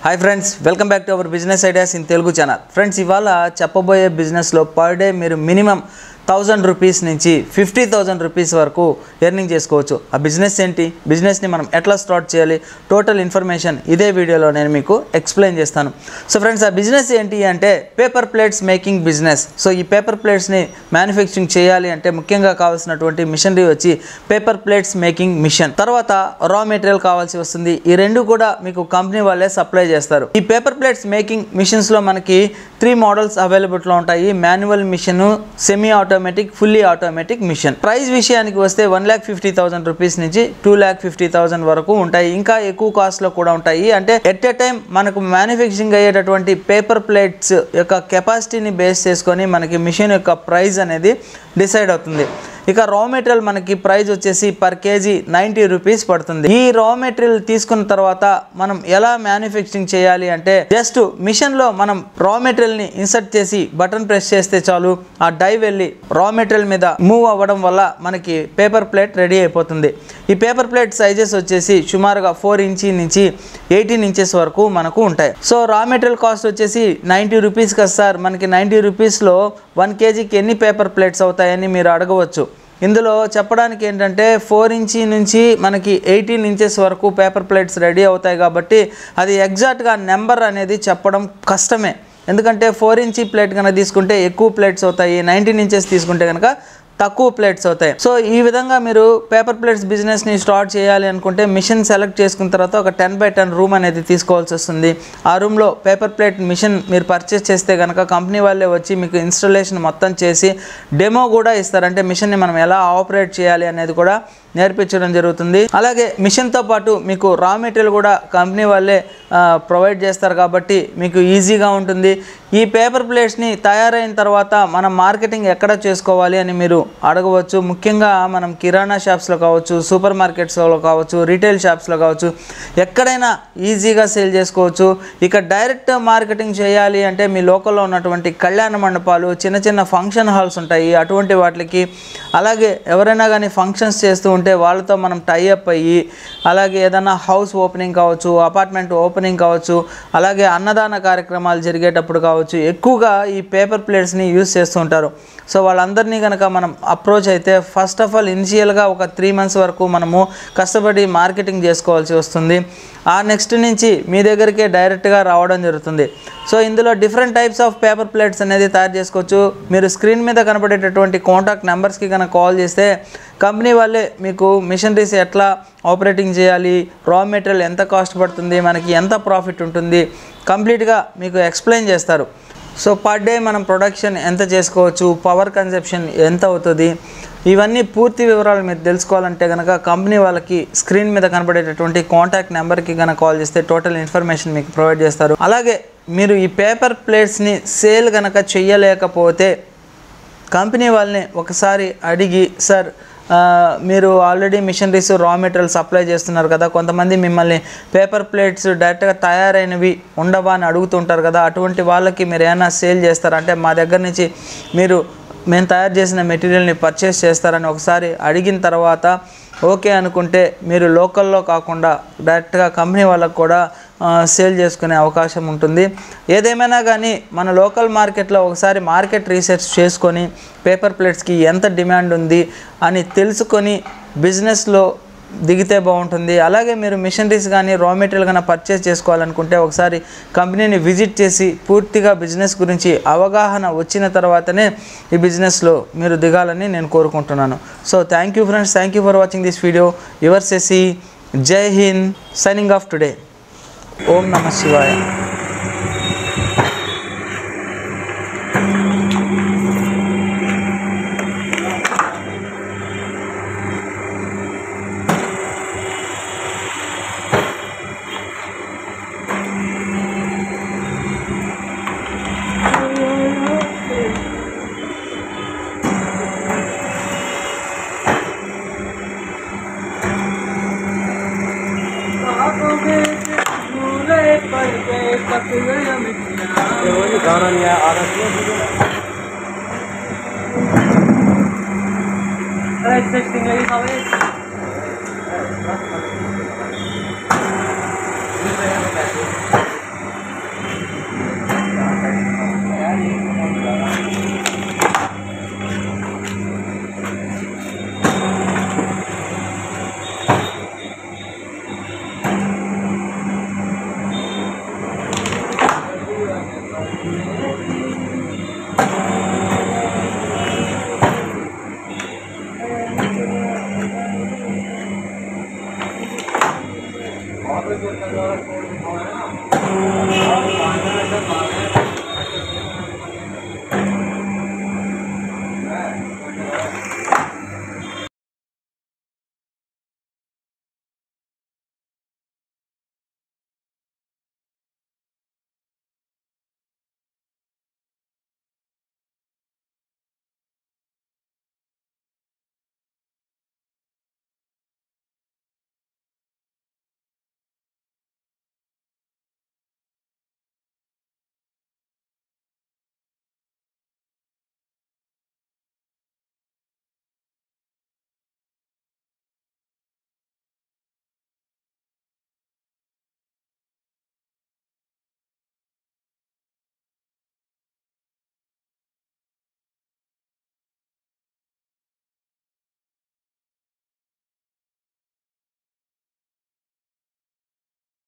hi friends welcome back to our business ideas in Telugu channel friends ఇవాళ చెప్పబోయే బిజినెస్లో per day మీరు minimum thousand rupees నుంచి fifty thousand rupees వరకు earning చేసుకోవచ్చు ఆ బిజినెస్ ఏంటి బిజినెస్ని మనం ఎట్లా స్టార్ట్ చేయాలి టోటల్ ఇన్ఫర్మేషన్ ఇదే వీడియోలో నేను మీకు ఎక్స్ప్లెయిన్ చేస్తాను సో ఫ్రెండ్స్ ఆ బిజినెస్ ఏంటి అంటే paper plates making business so ఈ పేపర్ ప్లేట్స్ని మ్యానుఫ్యాక్చరింగ్ చేయాలి అంటే ముఖ్యంగా కావాల్సినటువంటి మిషనరీ వచ్చి పేపర్ ప్లేట్స్ మేకింగ్ మిషన్ తర్వాత రా మెటీరియల్ కావాల్సి వస్తుంది ఈ రెండు కూడా మీకు కంపెనీ వాళ్ళే సప్లై చేస్తారు ఈ పేపర్ ప్లేట్స్ మేకింగ్ మిషన్స్లో మనకి త్రీ మోడల్స్ అవైలబుల్లో ఉంటాయి manual machine semi automatic fully automatic machine price విషయానికి వస్తే one lakh fifty thousand rupees నుంచి టూ ల్యాక్ ఫిఫ్టీ థౌసండ్ వరకు ఉంటాయి ఇంకా ఎక్కువ కాస్ట్లో కూడా ఉంటాయి అంటే ఎట్ ఎ టైం మనకు మ్యానుఫ్యాక్చరింగ్ అయ్యేటటువంటి పేపర్ ప్లేట్స్ యొక్క కెపాసిటీని బేస్ చేసుకొని మనకి మిషన్ యొక్క ప్రైస్ అనేది డిసైడ్ అవుతుంది ఇక రా మెటీరియల్ మనకి ప్రైస్ వచ్చేసి పర్ కేజీ నైంటీ రూపీస్ పడుతుంది ఈ రా మెటీరియల్ తీసుకున్న తర్వాత మనం ఎలా మ్యానుఫ్యాక్చరింగ్ చేయాలి అంటే జస్ట్ మిషన్ లో మనం రా మెటీరియల్ ని ఇన్సర్ట్ చేసి బటన్ ప్రెస్ చేస్తే చాలు ఆ డై వెళ్ళి రా మెటీరియల్ మీద మూవ్ అవ్వడం వల్ల మనకి పేపర్ ప్లేట్ రెడీ అయిపోతుంది ఈ పేపర్ ప్లేట్ సైజెస్ వచ్చేసి సుమారుగా ఫోర్ ఇంచీ నుంచి ఎయిటీన్ ఇంచెస్ వరకు మనకు ఉంటాయి సో రా మెటీరియల్ కాస్ట్ వచ్చేసి నైంటీ రూపీస్ కదా సార్ మనకి నైంటీ రూపీస్లో వన్ కేజీకి ఎన్ని పేపర్ ప్లేట్స్ అవుతాయని మీరు అడగవచ్చు ఇందులో చెప్పడానికి ఏంటంటే ఫోర్ ఇంచీ నుంచి మనకి ఎయిటీన్ ఇంచెస్ వరకు పేపర్ ప్లేట్స్ రెడీ అవుతాయి కాబట్టి అది ఎగ్జాక్ట్గా నెంబర్ అనేది చెప్పడం కష్టమే ఎందుకంటే ఫోర్ ఇంచీ ప్లేట్ కనుక తీసుకుంటే ఎక్కువ ప్లేట్స్ అవుతాయి నైన్టీన్ ఇంచెస్ తీసుకుంటే కనుక తక్కువ ప్లేట్స్ అవుతాయి సో ఈ విధంగా మీరు పేపర్ ప్లేట్స్ బిజినెస్ని స్టార్ట్ చేయాలి అనుకుంటే మిషన్ సెలెక్ట్ చేసుకున్న తర్వాత ఒక టెన్ బై టెన్ రూమ్ అనేది తీసుకోవాల్సి వస్తుంది ఆ రూమ్లో పేపర్ ప్లేట్ మిషన్ మీరు పర్చేస్ చేస్తే కనుక కంపెనీ వాళ్ళే వచ్చి మీకు ఇన్స్టాలేషన్ మొత్తం చేసి డెమో కూడా ఇస్తారు అంటే మిషన్ని మనం ఎలా ఆపరేట్ చేయాలి అనేది కూడా నేర్పించడం జరుగుతుంది అలాగే మిషన్తో పాటు మీకు రా మెటీరియల్ కూడా కంపెనీ వాళ్ళే ప్రొవైడ్ చేస్తారు కాబట్టి మీకు ఈజీగా ఉంటుంది ఈ పేపర్ ప్లేట్స్ని తయారైన తర్వాత మనం మార్కెటింగ్ ఎక్కడ చేసుకోవాలి అని మీరు అడగవచ్చు ముఖ్యంగా మనం కిరాణా షాప్స్లో కావచ్చు సూపర్ మార్కెట్స్లో కావచ్చు రీటైల్ షాప్స్లో కావచ్చు ఎక్కడైనా ఈజీగా సేల్ చేసుకోవచ్చు ఇక డైరెక్ట్ మార్కెటింగ్ చేయాలి అంటే మీ లోకల్లో ఉన్నటువంటి కళ్యాణ మండపాలు చిన్న చిన్న ఫంక్షన్ హాల్స్ ఉంటాయి అటువంటి వాటికి అలాగే ఎవరైనా కానీ ఫంక్షన్స్ చేస్తూ ఉంటే వాళ్ళతో మనం టైఅప్ అయ్యి అలాగే ఏదైనా హౌస్ ఓపెనింగ్ కావచ్చు అపార్ట్మెంట్ ఓపెనింగ్ కావచ్చు అలాగే అన్నదాన కార్యక్రమాలు జరిగేటప్పుడు కావచ్చు ఎక్కువగా ఈ పేపర్ ప్లేట్స్ని యూస్ చేస్తూ ఉంటారు సో వాళ్ళందరినీ కనుక మనం అప్రోచ్ అయితే ఫస్ట్ ఆఫ్ ఆల్ ఇనిషియల్గా ఒక త్రీ మంత్స్ వరకు మనము కష్టపడి మార్కెటింగ్ చేసుకోవాల్సి వస్తుంది ఆ నెక్స్ట్ నుంచి మీ దగ్గరికే డైరెక్ట్గా రావడం జరుగుతుంది సో ఇందులో different types of paper plates అనేది తయారు చేసుకోవచ్చు మీరు స్క్రీన్ మీద కనబడేటటువంటి కాంటాక్ట్ నెంబర్స్కి కనుక కాల్ చేస్తే కంపెనీ వాళ్ళే మీకు మిషనరీస్ ఎట్లా ఆపరేటింగ్ చేయాలి రా మెటీరియల్ ఎంత కాస్ట్ పడుతుంది మనకి ఎంత ప్రాఫిట్ ఉంటుంది కంప్లీట్గా మీకు ఎక్స్ప్లెయిన్ చేస్తారు సో పర్ డే మనం ప్రొడక్షన్ ఎంత చేసుకోవచ్చు పవర్ కన్సెప్షన్ ఎంత అవుతుంది ఇవన్నీ పూర్తి వివరాలు మీరు తెలుసుకోవాలంటే కనుక కంపెనీ వాళ్ళకి స్క్రీన్ మీద కనబడేటటువంటి కాంటాక్ట్ నెంబర్కి కనుక కాల్ చేస్తే టోటల్ ఇన్ఫర్మేషన్ మీకు ప్రొవైడ్ చేస్తారు అలాగే మీరు ఈ పేపర్ ప్లేట్స్ని సేల్ కనుక చెయ్యలేకపోతే కంపెనీ వాళ్ళని ఒకసారి అడిగి సార్ ఆ, మీరు already machineries raw material supply చేస్తున్నారు కదా కొంతమంది మిమ్మల్ని పేపర్ ప్లేట్స్ డైరెక్ట్గా తయారైనవి ఉండవా అని అడుగుతుంటారు కదా అటువంటి వాళ్ళకి మీరు ఏమైనా సేల్ చేస్తారంటే మా దగ్గర నుంచి మీరు మేము తయారు చేసిన మెటీరియల్ని పర్చేస్ చేస్తారని ఒకసారి అడిగిన తర్వాత ఓకే అనుకుంటే మీరు లోకల్లో కాకుండా డైరెక్ట్గా కంపెనీ వాళ్ళకు కూడా ఆ, సేల్ చేసుకునే అవకాశం ఉంటుంది ఏదేమైనా కానీ మన లోకల్ మార్కెట్లో ఒకసారి మార్కెట్ రీసెర్చ్ చేసుకొని పేపర్ ప్లేట్స్కి ఎంత డిమాండ్ ఉంది అని తెలుసుకొని బిజినెస్లో దిగితే బాగుంటుంది అలాగే మీరు మిషనరీస్ కానీ రా మెటీరియల్ కానీ పర్చేస్ చేసుకోవాలనుకుంటే ఒకసారి కంపెనీని విజిట్ చేసి పూర్తిగా బిజినెస్ గురించి అవగాహన వచ్చిన తర్వాతనే ఈ బిజినెస్లో మీరు దిగాలని నేను కోరుకుంటున్నాను so thank you friends thank you for watching this video your సెసి జై హింద్ సైనింగ్ ఆఫ్ టుడే ఓం నమ శివాయ